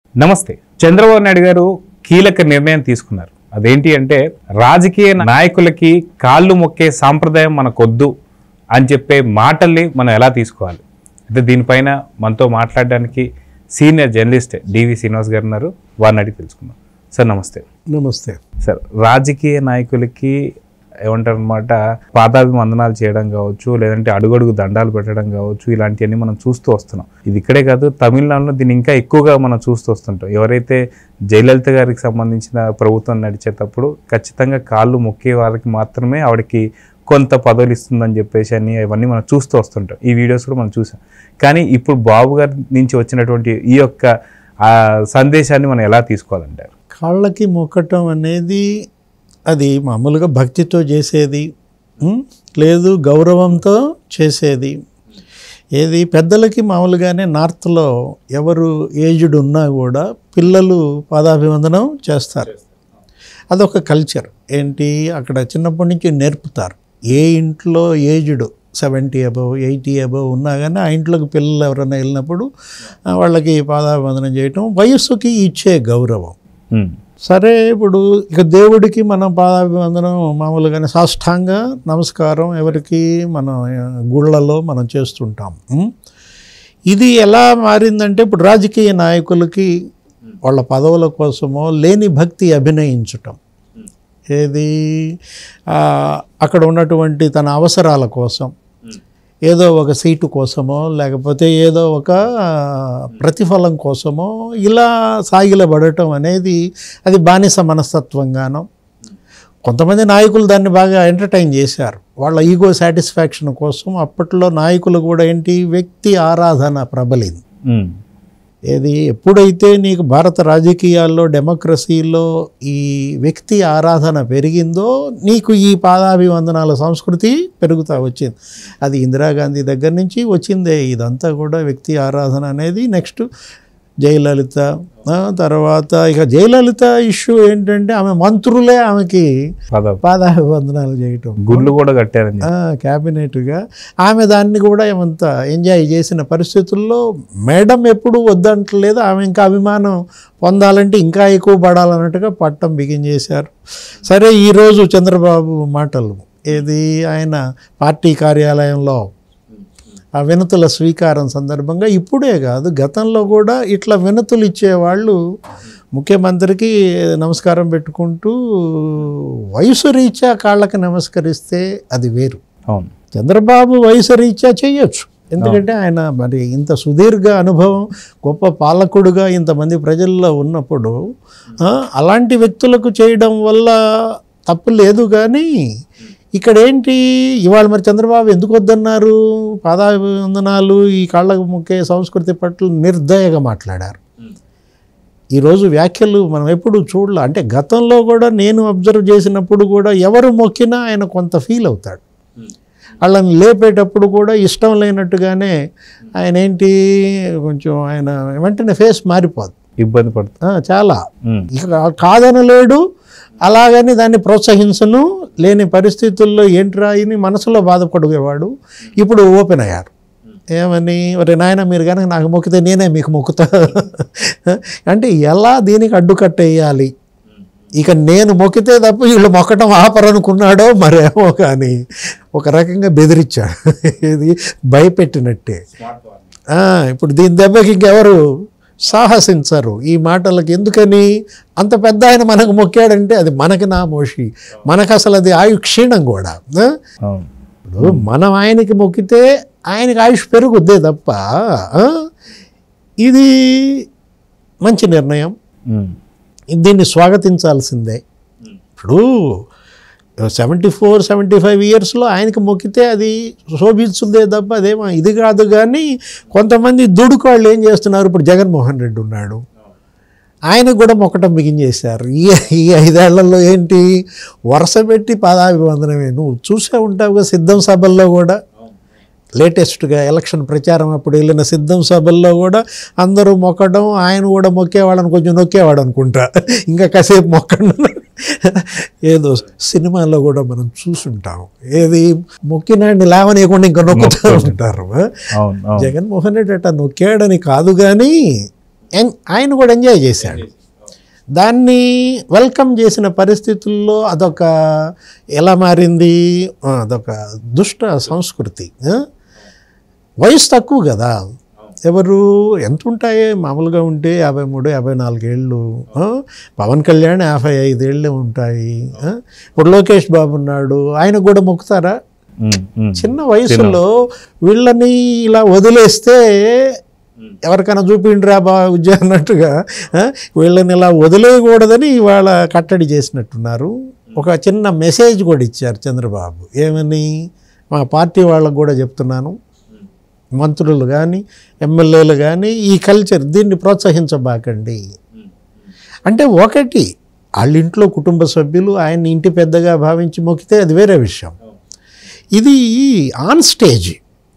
నమస్తే చంద్రబాబు నాయుడు గారు కీలక నిర్ణయం తీసుకున్నారు అదేంటి అంటే రాజకీయ నాయకులకి కాళ్ళు మొక్కే సాంప్రదాయం మనకొద్దు అని చెప్పే మాటల్ని మనం ఎలా తీసుకోవాలి అయితే దీనిపైన మనతో మాట్లాడడానికి సీనియర్ జర్నలిస్ట్ డివి శ్రీనివాస్ గారు ఉన్నారు వారిని అడిగి తెలుసుకుందాం సార్ నమస్తే నమస్తే సార్ రాజకీయ నాయకులకి ఏమంటారు అనమాట పాదాభివందనాలు చేయడం కావచ్చు లేదంటే అడుగడుగు దండాలు పెట్టడం కావచ్చు ఇలాంటివన్నీ మనం చూస్తూ వస్తున్నాం ఇది ఇక్కడే కాదు తమిళనాడులో దీన్ని ఇంకా ఎక్కువగా మనం చూస్తూ వస్తుంటాం ఎవరైతే జయలలిత గారికి సంబంధించిన ప్రభుత్వం నడిచేటప్పుడు ఖచ్చితంగా కాళ్ళు మొక్కే వారికి మాత్రమే ఆవిడకి కొంత పదవులు ఇస్తుందని చెప్పేసి అని అవన్నీ మనం చూస్తూ వస్తుంటాం ఈ వీడియోస్ కూడా మనం చూసాం కానీ ఇప్పుడు బాబు గారి నుంచి వచ్చినటువంటి ఈ యొక్క ఆ సందేశాన్ని మనం ఎలా తీసుకోవాలంటారు కాళ్ళకి మొక్కటం అనేది అది మామూలుగా భక్తితో చేసేది ఉం? లేదు గౌరవంతో చేసేది ఏది పెద్దలకి మామూలుగానే నార్త్లో ఎవరు ఏజ్డ్ ఉన్నా కూడా పిల్లలు పాదాభివందనం చేస్తారు అదొక కల్చర్ ఏంటి అక్కడ చిన్నప్పటి నుంచి నేర్పుతారు ఏ ఇంట్లో aged seventy above eighty above ఉన్నా కానీ ఆ ఇంట్లోకి పిల్లలు ఎవరైనా వెళ్ళినప్పుడు ఆ, వాళ్ళకి పాదాభివందనం చేయటం వయస్సుకి ఇచ్చే గౌరవం ఉమ్. సరే ఇప్పుడు ఇక దేవుడికి మనం పాదాభివందనం మామూలుగానే సాష్టాంగ నమస్కారం ఎవరికి మనం ఆ, గుళ్ళలో మనం చేస్తుంటాం ఉం? ఇది ఎలా మారిందంటే ఇప్పుడు రాజకీయ నాయకులకి వాళ్ళ పదవుల కోసమో లేని భక్తి అభినయించటం ఏది ఆ, అక్కడ ఉన్నటువంటి తన అవసరాల కోసం ఏదో ఒక సీటు కోసమో లేకపోతే ఏదో ఒక ఆ, ప్రతిఫలం కోసమో ఇలా సాగిలబడటం అనేది అది బానిస మనస్తత్వంగానో కొంతమంది నాయకులు దాన్ని బాగా ఎంటర్టైన్ చేశారు వాళ్ళ ఈగో సాటిస్ఫాక్షన్ కోసం అప్పట్లో నాయకులు కూడా ఏంటి వ్యక్తి ఆరాధన ప్రబలింది ఉమ్. ఏది ఎప్పుడైతే నీకు భారత రాజకీయాల్లో డెమోక్రసీలో ఈ వ్యక్తి ఆరాధన పెరిగిందో నీకు ఈ పాదాభివందనాల సంస్కృతి పెరుగుతూ వచ్చింది అది ఇందిరాగాంధీ దగ్గర నుంచి వచ్చిందే ఇదంతా కూడా వ్యక్తి ఆరాధన అనేది నెక్స్ట్ జయలలిత ఆ, తర్వాత ఇక జయలలిత ఇష్యూ ఏంటంటే ఆమె మంత్రులే ఆమెకి పద పాదాభివందనాలు చేయటం గుళ్ళు కూడా కట్టారని చెప్పి. ఆ, క్యాబినెట్గా ఆమె దాన్ని కూడా ఏమంత ఎంజాయ్ చేసిన పరిస్థితుల్లో మేడం ఎప్పుడు వద్దంటలేదు ఆమె ఇంకా అభిమానం పొందాలంటే ఇంకా ఎక్కువ పడాలన్నట్టుగా పట్టం బిగించేశారు సరే ఈరోజు చంద్రబాబు మాటలు ఏది ఆయన పార్టీ కార్యాలయంలో ఆ వినతుల స్వీకారం సందర్భంగా ఇప్పుడే కాదు గతంలో కూడా ఇట్లా వినతులు ఇచ్చేవాళ్ళు ముఖ్యమంత్రికి నమస్కారం పెట్టుకుంటూ వయసు రీత్యా కాళ్ళకి నమస్కరిస్తే అది వేరు అవును చంద్రబాబు వయసు రీత్యా చేయొచ్చు ఎందుకంటే ఆయన మరి ఇంత సుదీర్ఘ అనుభవం గొప్ప పాలకుడుగా ఇంతమంది ప్రజల్లో ఉన్నప్పుడు ఆ, అలాంటి వ్యక్తులకు చేయడం వల్ల తప్పు లేదు కానీ ఇక్కడ ఏంటి ఇవాళ మరి చంద్రబాబు ఎందుకు వద్దన్నారు పాదాభివందనాలు ఈ కాళ్ళకు మొక్కే సంస్కృతి పట్ల నిర్దయగా మాట్లాడారు ఈరోజు వ్యాఖ్యలు మనం ఎప్పుడు చూడలే అంటే గతంలో కూడా నేను అబ్జర్వ్ చేసినప్పుడు కూడా ఎవరు మొక్కినా ఆయన కొంత ఫీల్ అవుతాడు వాళ్ళని లేపేటప్పుడు కూడా ఇష్టం లేనట్టుగానే ఆయన ఏంటి కొంచెం ఆయన వెంటనే ఫేస్ మారిపోదు ఇబ్బంది పడుతుంది ఆ, చాలా ఉమ్. ఇక కాదనలేడు అలాగని దాన్ని ప్రోత్సహించను లేని పరిస్థితుల్లో ఏంట్రా అని మనసులో బాధపడేవాడు ఇప్పుడు ఓపెన్ అయ్యారు ఏమని ఒరే నాయన మీరు కనుక నాకు మొక్కితే నేనే మీకు మొక్కుతా అంటే ఎలా దీనికి అడ్డుకట్టేయాలి ఇక నేను మొక్కితే తప్ప వీళ్ళు మొక్కటం ఆపరనుకున్నాడో మరేమో కానీ ఒక రకంగా బెదిరించాడు ఇది భయపెట్టినట్టే ఆ, ఇప్పుడు దీని దెబ్బకి ఇంకెవరు సాహసించరు ఈ మాటలకు ఎందుకని అంత పెద్ద ఆయన మనకు మొక్కాడంటే అది మనకి నా మోషి మనకు అసలు అది ఆయు క్షీణం కూడా ఆ? అవును ఇప్పుడు మనం ఆయనకి మొక్కితే ఆయనకి ఆయుష్ పెరుగుద్దే తప్ప ఆ? ఇది మంచి నిర్ణయం ఉమ్. దీన్ని స్వాగతించాల్సిందే ఇప్పుడు సెవెంటీ ఫోర్ సెవెంటీ ఫైవ్ ఇయర్స్లో ఆయనకి మొక్కితే అది శోభించుందే తప్ప అదేమో ఇది కాదు కానీ కొంతమంది దుడుకోళ్ళు ఏం చేస్తున్నారు ఇప్పుడు జగన్మోహన్ రెడ్డి ఉన్నాడు ఆయనకు కూడా మొక్కటం బిగించేశారు ఈ ఈ ఐదేళ్లలో ఏంటి వరుస పెట్టి పాదాభివందనమే నువ్వు చూసే ఉంటావుగా సిద్ధం సభల్లో కూడా లేటెస్ట్గా ఎలక్షన్ ప్రచారం అప్పుడు వెళ్ళిన సిద్ధం సభల్లో కూడా అందరూ మొక్కడం ఆయన కూడా మొక్కేవాడని కొంచెం నొక్కేవాడు అనుకుంటా ఇంకా కాసేపు మొక్కండి ఏదో సినిమాలో కూడా మనం చూసుంటాం ఏది మొక్కినాడిని లేవనీయకుండా ఇంకా నొక్కుతూ ఉంటారు అవును అవును జగన్మోహన్ రెడ్డి అట్లా నొక్కాడని కాదు కానీ ఎన్- ఆయన కూడా ఎంజాయ్ చేశాడు దాన్ని వెల్కమ్ చేసిన పరిస్థితుల్లో అదొక ఎలా మారింది ఆ, అదొక దుష్ట సంస్కృతి ఆ? వయసు తక్కువ కదా ఎవరు ఎంత ఉంటాయి మామూలుగా ఉంటే యాభై మూడు యాభై నాలుగేళ్ళు ఆ? పవన్ కళ్యాణ్ యాభై ఐదేళ్ళు ఉంటాయి ఆ? ఇప్పుడు లోకేష్ బాబు ఉన్నాడు ఆయనకు కూడా మొక్కుతారా ఉమ్, ఉమ్. చిన్న వయసులో వీళ్ళని ఇలా వదిలేస్తే ఎవరికైనా చూపిండ్రా బా విద్య అన్నట్టుగా ఆ, వీళ్ళని ఇలా వదిలేయకూడదని ఇవాళ కట్టడి చేసినట్టున్నారు ఒక చిన్న మెసేజ్ కూడా ఇచ్చారు చంద్రబాబు ఏమని మా పార్టీ వాళ్ళకు కూడా చెప్తున్నాను మంత్రులు కానీ ఎమ్మెల్యేలు కానీ ఈ కల్చర్ దీన్ని ప్రోత్సహించబాకండి అంటే ఒకటి వాళ్ళ ఇంట్లో కుటుంబ సభ్యులు ఆయన ఇంటి పెద్దగా భావించి మొక్కితే అది వేరే విషయం ఇది ఆన్ స్టేజ్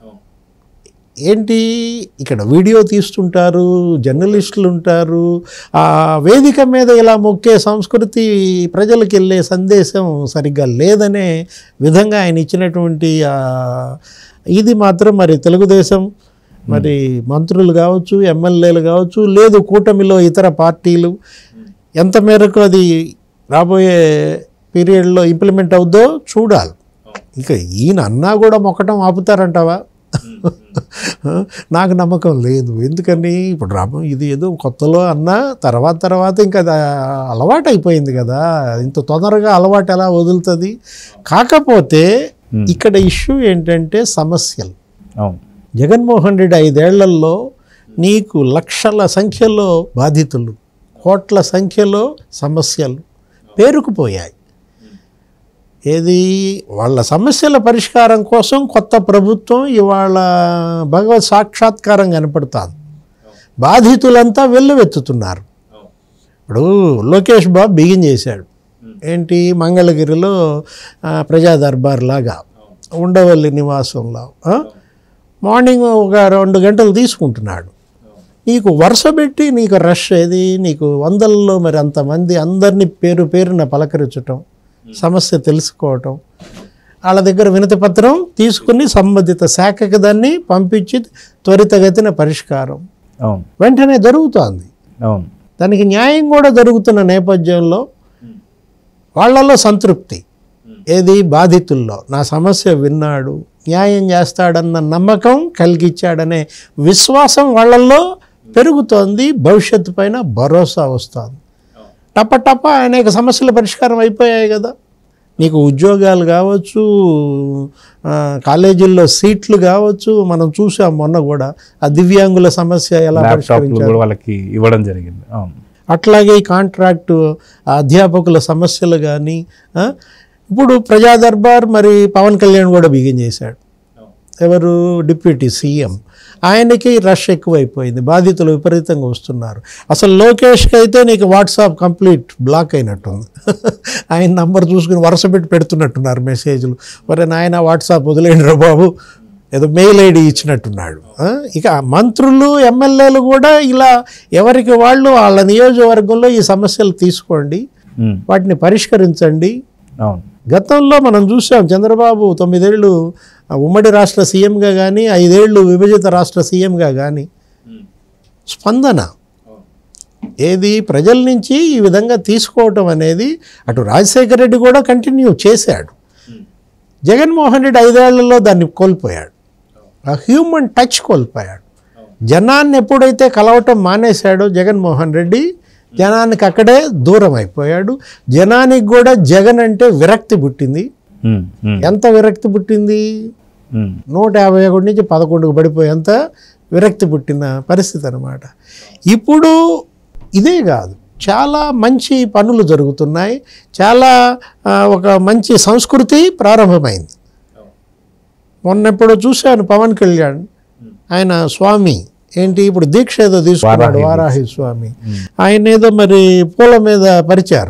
ఏంటి ఇక్కడ వీడియో తీస్తుంటారు జర్నలిస్టులు ఉంటారు ఆ వేదిక మీద ఇలా మొక్కే సంస్కృతి ప్రజలకు వెళ్ళే సందేశం సరిగ్గా లేదనే విధంగా ఆయన ఇచ్చినటువంటి ఆ, ఇది మాత్రం మరి తెలుగుదేశం మరి మంత్రులు కావచ్చు ఎమ్మెల్యేలు కావచ్చు లేదు కూటమిలో ఇతర పార్టీలు ఎంత మేరకు అది రాబోయే పీరియడ్లో ఇంప్లిమెంట్ అవుద్దో చూడాలి ఇక ఈయన అన్నా కూడా మొక్కటం ఆపుతారంటావా నాకు నమ్మకం లేదు ఎందుకని ఇప్పుడు రాబో ఇది ఏదో కొత్తలో అన్నా తర్వాత తర్వాత ఇంకా అది అలవాటు అయిపోయింది కదా ఇంత తొందరగా అలవాటు ఎలా వదులుతుంది కాకపోతే ఇక్కడ ఇష్యూ ఏంటంటే సమస్యలు అవును జగన్మోహన్ రెడ్డి ఐదేళ్లలో నీకు లక్షల సంఖ్యలో బాధితులు కోట్ల సంఖ్యలో సమస్యలు పేరుకుపోయాయి ఏది వాళ్ళ సమస్యల పరిష్కారం కోసం కొత్త ప్రభుత్వం ఇవాళ భగవత్ సాక్షాత్కారం కనపడుతుంది బాధితులంతా వెల్లువెత్తుతున్నారు ఇప్పుడు లోకేష్ బాబు బిగిన్ చేశాడు ఏంటి మంగళగిరిలో ఆ, ప్రజా దర్బార్ లాగా ఉండవల్లి నివాసంలో ఆ? మార్నింగ్ ఒక రెండు గంటలు తీసుకుంటున్నాడు నీకు వరుస పెట్టి నీకు రష్ ఏది నీకు వందల్లో మరి అంతమంది అందరినీ పేరు పేరున పలకరించటం సమస్య తెలుసుకోవటం వాళ్ళ దగ్గర వినతి పత్రం తీసుకుని సంబంధిత శాఖకి దాన్ని పంపించి త్వరితగతిన పరిష్కారం అవును వెంటనే జరుగుతోంది అవును దానికి న్యాయం కూడా జరుగుతున్న నేపథ్యంలో వాళ్ళలో సంతృప్తి ఏది బాధితుల్లో నా సమస్య విన్నాడు న్యాయం చేస్తాడన్న నమ్మకం కలిగించాడనే విశ్వాసం వాళ్ళల్లో పెరుగుతోంది భవిష్యత్తు పైన భరోసా వస్తుంది టప టప అనేక సమస్యల పరిష్కారం అయిపోయాయి కదా నీకు ఉద్యోగాలు కావచ్చు ఆ, కాలేజీల్లో సీట్లు కావచ్చు మనం చూసాం మొన్న కూడా ఆ దివ్యాంగుల సమస్య ఎలా ల్యాప్టాప్లు పరిష్కరించారు కూడా వాళ్ళకి ఇవ్వడం జరిగింది అవును అట్లాగే ఈ కాంట్రాక్టు అధ్యాపకుల సమస్యలు కానీ ఇప్పుడు ప్రజా దర్బార్ మరి పవన్ కళ్యాణ్ కూడా బిగిన్ చేశాడు ఎవరు డిప్యూటీ సీఎం ఆయనకి రష్ ఎక్కువైపోయింది బాధితులు విపరీతంగా వస్తున్నారు అసలు లోకేష్కి అయితే నీకు వాట్సాప్ కంప్లీట్ బ్లాక్ అయినట్టుంది ఆయన నంబర్ చూసుకుని వరుస పెట్టి పెడుతున్నట్టున్నారు మెసేజ్లు మరి నాయన వాట్సాప్ వదిలేండి రా బాబు ఏదో మెయిల్ ఐడి ఇచ్చినట్టున్నాడు ఆ? ఇక మంత్రులు ఎమ్మెల్యేలు కూడా ఇలా ఎవరికి వాళ్ళు వాళ్ళ నియోజకవర్గంలో ఈ సమస్యలు తీసుకోండి ఉమ్, వాటిని పరిష్కరించండి అవును గతంలో మనం చూసాం చంద్రబాబు తొమ్మిదేళ్ళు ఆ, ఉమ్మడి రాష్ట్ర సీఎంగా కానీ ఐదేళ్ళు విభజిత రాష్ట్ర సీఎంగా కానీ స్పందన ఏది ప్రజల నుంచి ఈ విధంగా తీసుకోవటం అనేది అటు రాజశేఖర రెడ్డి కూడా కంటిన్యూ చేశాడు జగన్మోహన్ రెడ్డి ఐదేళ్లలో దాన్ని కోల్పోయాడు ఆ హ్యూమన్ టచ్ కోల్పోయాడు జనాన్ని ఎప్పుడైతే కలవటం మానేశాడో జగన్మోహన్ రెడ్డి జనానికి అక్కడే దూరం అయిపోయాడు జనానికి కూడా జగన్ అంటే విరక్తి పుట్టింది ఉమ్, ఉమ్, ఎంత విరక్తి పుట్టింది ఉమ్, నూట యాభై ఒకటి నుంచి పదకొండుకు పడిపోయేంత విరక్తి పుట్టిన పరిస్థితి అనమాట ఇప్పుడు ఇదే కాదు చాలా మంచి పనులు జరుగుతున్నాయి చాలా ఆ, ఒక మంచి సంస్కృతి ప్రారంభమైంది మొన్నెప్పుడు చూశాను పవన్ కళ్యాణ్ ఆయన స్వామి ఏంటి ఇప్పుడు దీక్ష ఏదో తీసుకున్నాడు వారాహి స్వామి ఆయన ఏదో మరి పూల మీద పరిచారు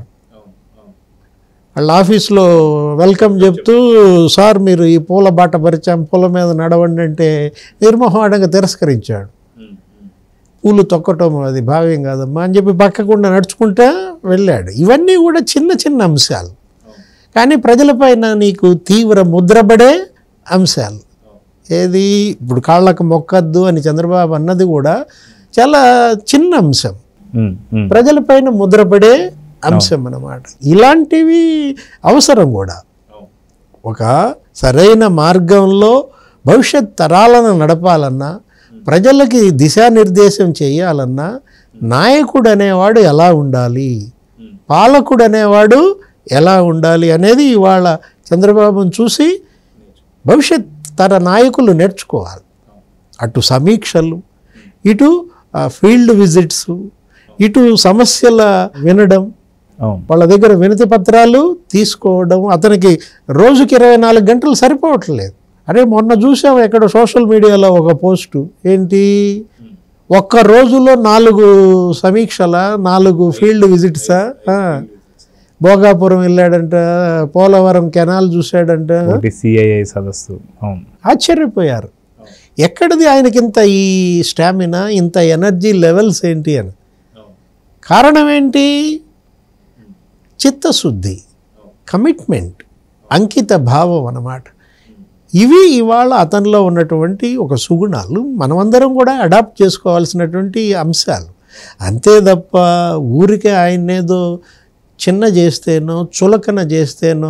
వాళ్ళ ఆఫీస్లో వెల్కమ్ చెప్తూ సార్ మీరు ఈ పూల బాట పరిచాం పూల మీద నడవండి అంటే నిర్మోహమాటంగా తిరస్కరించాడు పూలు తొక్కటం అది భావ్యం కాదమ్మా అని చెప్పి పక్కకుండా నడుచుకుంటా వెళ్ళాడు ఇవన్నీ కూడా చిన్న చిన్న అంశాలు కానీ ప్రజలపైన నీకు తీవ్ర ముద్రపడే అంశాలు ఏది ఇప్పుడు కాళ్ళకు మొక్కద్దు అని చంద్రబాబు అన్నది కూడా చాలా చిన్న అంశం ఉమ్, ఉమ్, ప్రజలపైన ముద్రపడే అంశం అన్నమాట ఇలాంటివి అవసరం కూడా ఒక సరైన మార్గంలో భవిష్యత్ తరాలను నడపాలన్నా ప్రజలకి దిశానిర్దేశం చేయాలన్నా నాయకుడు అనేవాడు ఎలా ఉండాలి పాలకుడు అనేవాడు ఎలా ఉండాలి అనేది ఇవాళ చంద్రబాబును చూసి భవిష్యత్ తర నాయకులు నేర్చుకోవాలి అటు సమీక్షలు ఇటు ఆ, ఫీల్డ్ విజిట్స్ ఇటు సమస్యల వినడం అవును వాళ్ళ దగ్గర వినతి పత్రాలు తీసుకోవడం అతనికి రోజుకి ఇరవై నాలుగు గంటలు సరిపోవట్లేదు అరే మొన్న చూసాం ఎక్కడ సోషల్ మీడియాలో ఒక పోస్టు ఏంటి ఒక్క రోజులో నాలుగు సమీక్షల నాలుగు ఫీల్డ్ విజిట్సా ఆ. భోగాపురం వెళ్ళాడంట పోలవరం కెనాల్ చూశాడంట ఒకటి సిఐఐ సదస్సు అవును ఆశ్చర్యపోయారు ఎక్కడిది ఆయనకి ఇంత ఈ స్టామినా ఇంత ఎనర్జీ లెవెల్స్ ఏంటి అని కారణం ఏంటి చిత్తశుద్ధి కమిట్మెంట్ అంకిత భావం అన్నమాట ఇవి ఇవాళ అతనిలో ఉన్నటువంటి ఒక సుగుణాలు మనమందరం కూడా అడాప్ట్ చేసుకోవాల్సినటువంటి అంశాలు అంతే తప్ప ఊరికే ఆయన్నేదో చిన్న చేస్తేనో చులకన చేస్తేనో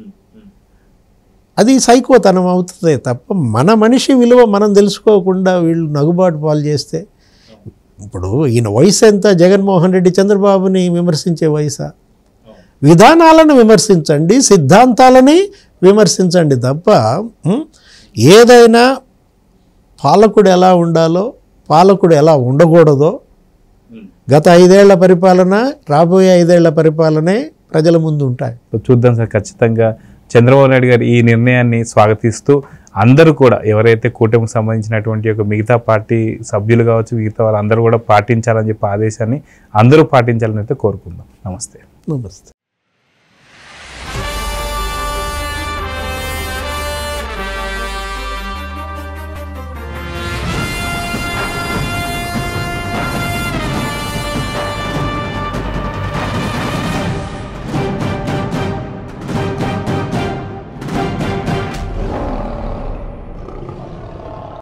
అది సైకోతనం అవుతుంది తప్ప మన మనిషి విలువ మనం తెలుసుకోకుండా వీళ్ళు నగుబాటు పాలు చేస్తే ఇప్పుడు ఈయన వయసు ఎంత జగన్మోహన్ రెడ్డి చంద్రబాబుని విమర్శించే వయసా విధానాలను విమర్శించండి సిద్ధాంతాలని విమర్శించండి తప్ప ఉం, ఏదైనా పాలకుడు ఎలా ఉండాలో పాలకుడు ఎలా ఉండకూడదో గత ఐదేళ్ల పరిపాలన రాబోయే ఐదేళ్ల పరిపాలనే ప్రజల ముందు ఉంటాయి సో చూద్దాం సార్ ఖచ్చితంగా చంద్రబాబు నాయుడు గారు ఈ నిర్ణయాన్ని స్వాగతిస్తూ అందరూ కూడా ఎవరైతే కూటమికి సంబంధించినటువంటి ఒక మిగతా పార్టీ సభ్యులు కావచ్చు మిగతా వాళ్ళందరూ కూడా పాటించాలని చెప్పి ఆదేశాన్ని అందరూ పాటించాలని అయితే కోరుకుందాం నమస్తే నమస్తే